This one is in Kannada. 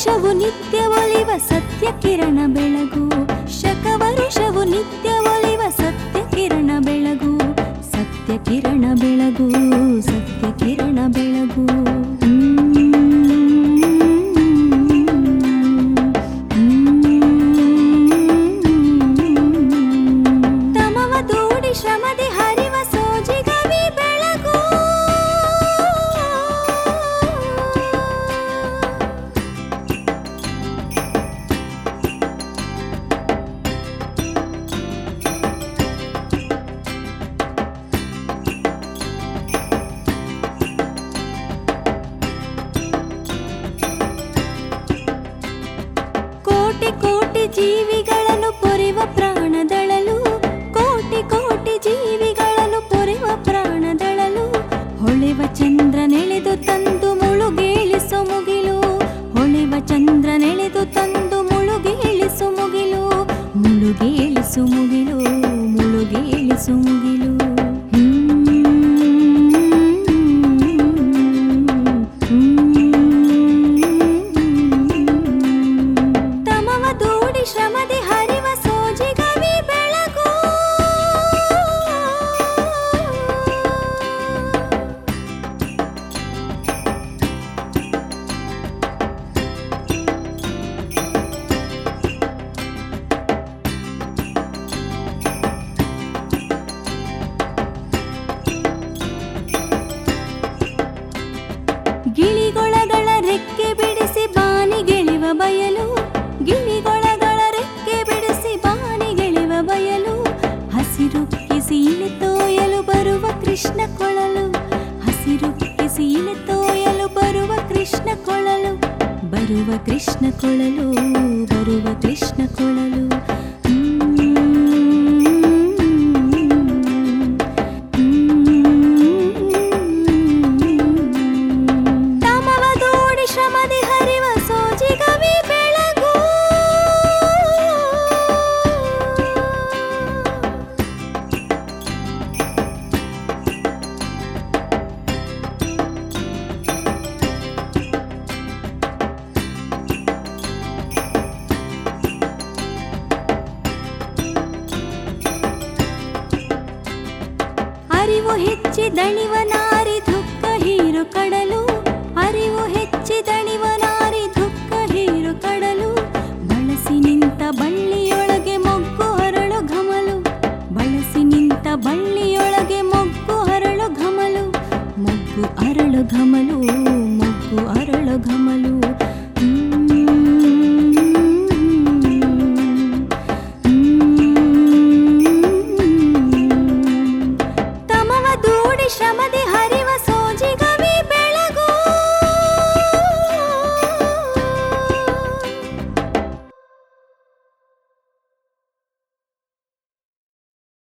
ಶಕವರುಷವು ನಿತ್ಯ ಒಲಿವ ಸತ್ಯ ಕಿರಣ ಬೆಳಗು ಶಕವರುಷವು ನಿತ್ಯ ಒಲಿವ ಸತ್ಯ ಕಿರಣ ಬೆಳಗು ಸತ್ಯ ಕಿರಣ ಬೆಳಗು ಸತ್ಯ ಕಿರಣ ಬೆಳಗು ತಮವ ದೂಡಿ ಶ್ರಮದಿ ಹರಿವ ಸೋಜಿಗವಿ ಬೆಳಗು ಕೋಟಿ ಕೋಟಿ ಜೀವಿಗಳನ್ನು ಪೊರೆವ ಪ್ರಾಣದಳಲು ಕೋಟಿ ಕೋಟಿ ಜೀವಿಗಳನ್ನು ಪೊರೆವ ಪ್ರಾಣದಳಲು ಹೊಳೆವ ಚಂದ್ರನೆಳೆದು ತಂದು ಮುಳುಗೇಳಿಸು ಮುಗಿಲು ಹೊಳೆವ ಚಂದ್ರನೆಳೆದು ತಂದು ಮುಳುಗೇಳಿಸು ಮುಗಿಲು ಮುಳುಗೇಳಿಸು ಮುಗಿಲು ಮುಳುಗೇಳಿಸು ಮುಗಿಲು ತಮವ ದೂಡಿ ಶ್ರಮದಿ ಹರಿವ ಸೋಜಿಗವಿ ಬೆಳಗು ಗಿಳಿಗೊಳಗಳ ರೆಕ್ಕೆ ಬಿಡಿಸಿ ಬಾನಿಗೆಳೆವ ಬಯಲು ಗಿಳಿಗೊಳಗಳ ರೆಕ್ಕೆ ಬಿಡಿಸಿ ಬಾನಿಗೆಳೆವ ಬಯಲು ಹಸಿರು ಕಿಸಿಲೆ ತೋಯಲು ಬರುವ ಕೃಷ್ಣ ಕೊಳಲು ಹಸಿರು ಕಿಸಿಲೆ ತೋಯಲು ಬರುವ ಕೃಷ್ಣ ಕೊಳಲು ಬರುವ ಕೃಷ್ಣ ಕೊಳಲು ಬರುವ ಕೃಷ್ಣ ಕೊಳಲು ತಮವ ದೂಡಿ ಶ್ರಮದಿ ಹರಿವ ಸೋಜಿಗವಿ ಬೆಳಗು ಅರಿವು ಹೆಚ್ಚಿದಣಿವ ನಾರಿ ದುಃಖ ಹೀರು ಕಡಲು ಅರಿವು ಹೆಚ್ಚಿದಣಿವ ನಾರಿ ದುಃಖ ಹೀರು ಕಡಲು ಬಳಸಿ ನಿಂತ ಬಳ್ಳಿಯೊಳಗೆ ಮೊಗ್ಗು ಹರಳು ಘಮಲು ಬಳಸಿ ನಿಂತ ಬಳ್ಳಿಯೊಳಗೆ ಮೊಗ್ಗು ಹರಳು ಘಮಲು ಮೊಗ್ಗು ಅರಳು ಘಮಲು ಮೊಗ್ಗು ಅರಳು ಘಮಲು ತಮವ ದೂಡಿ ಶ್ರಮದಿ ಹರಿ